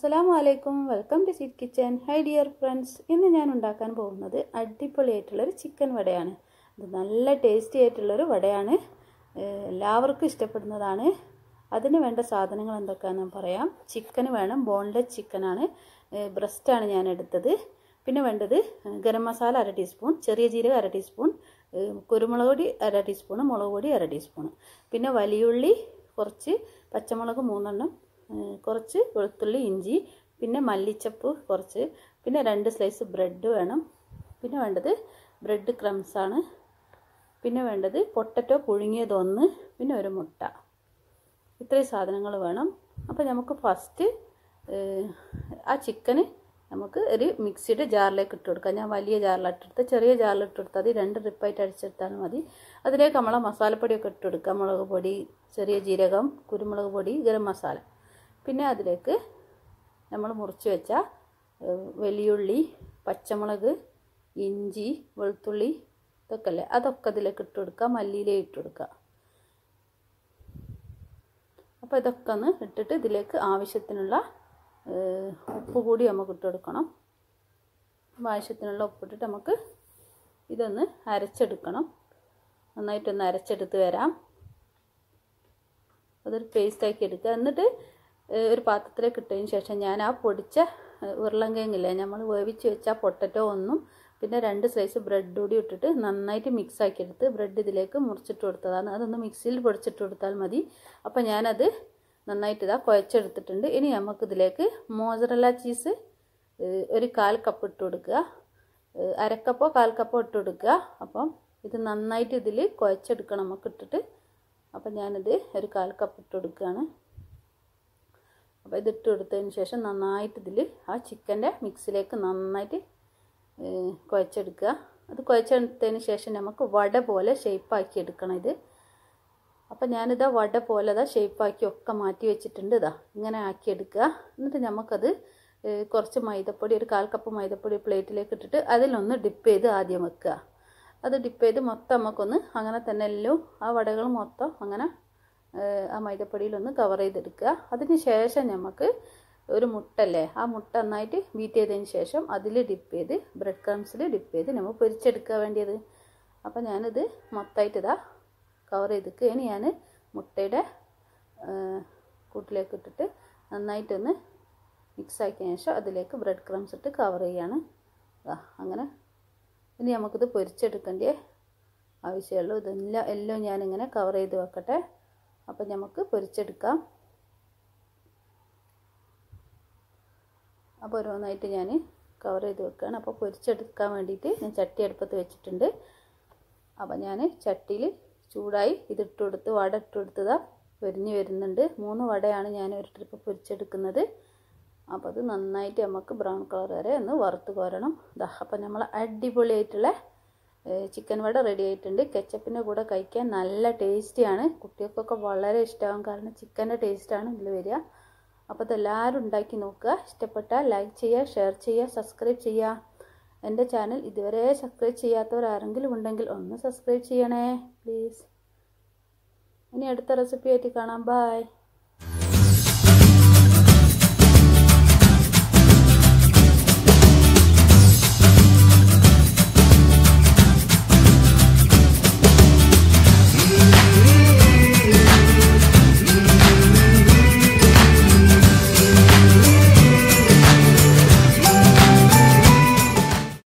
അസ്സലാമു അലൈക്കും welcome to seat kitchen hi dear friends ഇന്ന് ഞാൻ ഉണ്ടാക്കാൻ പോകുന്നത് അടിപൊളിയായിട്ടുള്ളൊരു ചിക്കൻ വടയാണ് ഇത് നല്ല ടേസ്റ്റി ആയിട്ടുള്ളൊരു വടയാണ് ഏഹ് എല്ലാവർക്കും ഇഷ്ടപ്പെടുന്നതാണ് അതിന് വേണ്ട സാധനങ്ങൾ എന്തൊക്കെയാണെന്ന് പറയാം ചിക്കന് വേണം ബോൺലെസ് ചിക്കനാണ് ബ്രസ്റ്റാണ് ഞാൻ എടുത്തത് പിന്നെ വേണ്ടത് ഗരം മസാല അര ടീസ്പൂൺ ചെറിയ ജീരകം അര ടീസ്പൂൺ കുരുമുളക് പൊടി അര ടീസ്പൂൺ മുളക് പൊടി അര ടീസ്പൂൺ പിന്നെ വലിയുള്ളി കുറച്ച് പച്ചമുളക് മൂന്നെണ്ണം കുറച്ച് വെളുത്തുള്ളി ഇഞ്ചി പിന്നെ മല്ലിച്ചപ്പ് കുറച്ച് പിന്നെ രണ്ട് സ്ലൈസ് ബ്രെഡ് വേണം പിന്നെ വേണ്ടത് ബ്രെഡ് ക്രംസ് ആണ് പിന്നെ വേണ്ടത് പൊട്ടറ്റോ പുഴുങ്ങിയതൊന്ന് പിന്നെ ഒരു മുട്ട ഇത്രയും സാധനങ്ങൾ വേണം അപ്പോൾ നമുക്ക് ഫസ്റ്റ് ആ ചിക്കന് നമുക്ക് ഒരു മിക്സിയുടെ ജാറിലേക്ക് ഇട്ട് കൊടുക്കാം ഞാൻ വലിയ ജാറിലിട്ടെടുത്ത് ചെറിയ ജാറിലിട്ട് കൊടുത്താൽ മതി രണ്ട് ട്രിപ്പായിട്ട് അടിച്ചെടുത്താലും മതി അതിലേക്ക് നമ്മളെ മസാലപ്പൊടിയൊക്കെ ഇട്ട് കൊടുക്കുക മുളക് പൊടി ചെറിയ ജീരകം കുരുമുളക് പൊടി ഗരം മസാല പിന്നെ അതിലേക്ക് നമ്മൾ മുറിച്ച് വെച്ച വലിയുള്ളി പച്ചമുളക് ഇഞ്ചി വെളുത്തുള്ളി ഇതൊക്കെ അല്ലേ അതൊക്കെ അതിലേക്ക് ഇട്ട് കൊടുക്കുക മല്ലിയിലേ ഇട്ട് കൊടുക്കുക അപ്പോൾ ഇതൊക്കെ ഒന്ന് ഇട്ടിട്ട് ഇതിലേക്ക് ആവശ്യത്തിനുള്ള ഉപ്പ് കൂടി നമുക്ക് ഇട്ട് കൊടുക്കണം ആവശ്യത്തിനുള്ള ഉപ്പിട്ടിട്ട് നമുക്ക് ഇതൊന്ന് അരച്ചെടുക്കണം നന്നായിട്ടൊന്ന് അരച്ചെടുത്ത് വരാം അതൊരു പേസ്റ്റാക്കി എടുക്കുക എന്നിട്ട് ഒരു പാത്രത്തിലേക്ക് ഇട്ടതിന് ശേഷം ഞാൻ ആ പൊടിച്ച ഉരുളങ്കിഴങ്ങില്ലേ നമ്മൾ വേവിച്ച് വെച്ച പൊട്ടറ്റോ ഒന്നും പിന്നെ രണ്ട് സ്ലൈസ് ബ്രെഡ് കൂടി ഇട്ടിട്ട് നന്നായിട്ട് മിക്സ് ആക്കി എടുത്ത് ബ്രെഡ് ഇതിലേക്ക് മുറിച്ചിട്ട് കൊടുത്തതാണ് അതൊന്ന് മിക്സിയിൽ പൊടിച്ചിട്ട് കൊടുത്താൽ മതി അപ്പോൾ ഞാനത് നന്നായിട്ട് ഇതാ കുഴച്ചെടുത്തിട്ടുണ്ട് ഇനി നമുക്കിതിലേക്ക് മോസറല്ല ചീസ് ഒരു കാൽ കപ്പ് ഇട്ട് കൊടുക്കുക അരക്കപ്പോ കാൽ കപ്പോ ഇട്ട് കൊടുക്കുക അപ്പം ഇത് നന്നായിട്ട് ഇതിൽ കുഴച്ചെടുക്കണം നമുക്ക് ഇട്ടിട്ട് അപ്പം ഞാനിത് ഒരു കാൽ കപ്പ് ഇട്ട് കൊടുക്കുകയാണ് അപ്പോൾ ഇത് ഇട്ട് കൊടുത്തതിന് ശേഷം നന്നായിട്ട് ഇതിൽ ആ ചിക്കൻ്റെ മിക്സിലേക്ക് നന്നായിട്ട് കുഴച്ചെടുക്കുക അത് കുഴച്ചെടുത്തതിന് ശേഷം നമുക്ക് വട പോലെ ഷേപ്പാക്കി എടുക്കണം ഇത് അപ്പം ഞാനിതാ വട പോലെ ഇതാ ഷേപ്പാക്കി ഒക്കെ മാറ്റി വെച്ചിട്ടുണ്ട് ഇതാ ഇങ്ങനെ ആക്കി എടുക്കുക എന്നിട്ട് നമുക്കത് കുറച്ച് മൈദപ്പൊടി ഒരു കാൽ കപ്പ് മൈദപ്പൊടി പ്ലേറ്റിലേക്ക് ഇട്ടിട്ട് അതിലൊന്ന് ഡിപ്പ് ചെയ്ത് ആദ്യം വെക്കുക അത് ഡിപ്പ് ചെയ്ത് മൊത്തം നമുക്കൊന്ന് അങ്ങനെ തന്നെ എല്ലാം ആ വടകൾ മൊത്തം അങ്ങനെ ആ മൈദപ്പൊടിയിലൊന്ന് കവർ ചെയ്തെടുക്കുക അതിന് ശേഷം നമുക്ക് ഒരു മുട്ടല്ലേ ആ മുട്ട നന്നായിട്ട് ബീറ്റ് ചെയ്തതിന് ശേഷം അതിൽ ഡിപ്പ് ചെയ്ത് ബ്രെഡ് ക്രംസിൽ ഡിപ്പ് ചെയ്ത് നമ്മൾ പൊരിച്ചെടുക്കാൻ വേണ്ടിയത് അപ്പോൾ ഞാനിത് മൊത്തമായിട്ട് ഇതാ കവർ ചെയ്തിട്ട് ഇനി ഞാൻ മുട്ടയുടെ കൂട്ടിലേക്ക് ഇട്ടിട്ട് നന്നായിട്ടൊന്ന് മിക്സ് ആക്കിയതിന് ശേഷം അതിലേക്ക് ബ്രെഡ് ക്രംസ് ഇട്ട് കവർ ചെയ്യാണ് അങ്ങനെ ഇനി നമുക്കിത് പൊരിച്ചെടുക്കേണ്ട ആവശ്യമുള്ളൂ ഇതെല്ലാം എല്ലാം ഞാനിങ്ങനെ കവർ ചെയ്ത് വെക്കട്ടെ അപ്പം നമുക്ക് പൊരിച്ചെടുക്കാം അപ്പോൾ ഓരോന്നായിട്ട് ഞാൻ കവർ ചെയ്ത് വെക്കുകയാണ് അപ്പോൾ പൊരിച്ചെടുക്കാൻ വേണ്ടിയിട്ട് ഞാൻ ചട്ടി അടുപ്പത്ത് വെച്ചിട്ടുണ്ട് അപ്പോൾ ഞാൻ ചട്ടിയിൽ ചൂടായി ഇതിട്ട് കൊടുത്ത് വട ഇട്ട് കൊടുത്തതാ പൊരിഞ്ഞ് വരുന്നുണ്ട് മൂന്ന് വടയാണ് ഞാൻ ഒരു ട്രിപ്പ് പൊരിച്ചെടുക്കുന്നത് അപ്പോൾ അത് നന്നായിട്ട് നമുക്ക് ബ്രൗൺ കളർ വരെ ഒന്ന് വറുത്ത് കോരണം ഇതാ അപ്പോൾ നമ്മൾ അടിപൊളിയായിട്ടുള്ള ചിക്കൻ വട റെഡി ആയിട്ടുണ്ട് കെച്ചപ്പിൻ്റെ കൂടെ കഴിക്കാൻ നല്ല ടേസ്റ്റിയാണ് കുട്ടികൾക്കൊക്കെ വളരെ ഇഷ്ടമാകും കാരണം ചിക്കൻ്റെ ടേസ്റ്റാണ് ഇതിൽ വരിക അപ്പോൾ ഇതെല്ലാവരും ഉണ്ടാക്കി നോക്കുക ഇഷ്ടപ്പെട്ടാൽ ലൈക്ക് ചെയ്യുക ഷെയർ ചെയ്യുക സബ്സ്ക്രൈബ് ചെയ്യുക എൻ്റെ ചാനൽ ഇതുവരെ സബ്സ്ക്രൈബ് ചെയ്യാത്തവർ ആരെങ്കിലും ഉണ്ടെങ്കിൽ ഒന്ന് സബ്സ്ക്രൈബ് ചെയ്യണേ പ്ലീസ് ഇനി അടുത്ത റെസിപ്പി ആയിട്ട് കാണാം ബായ്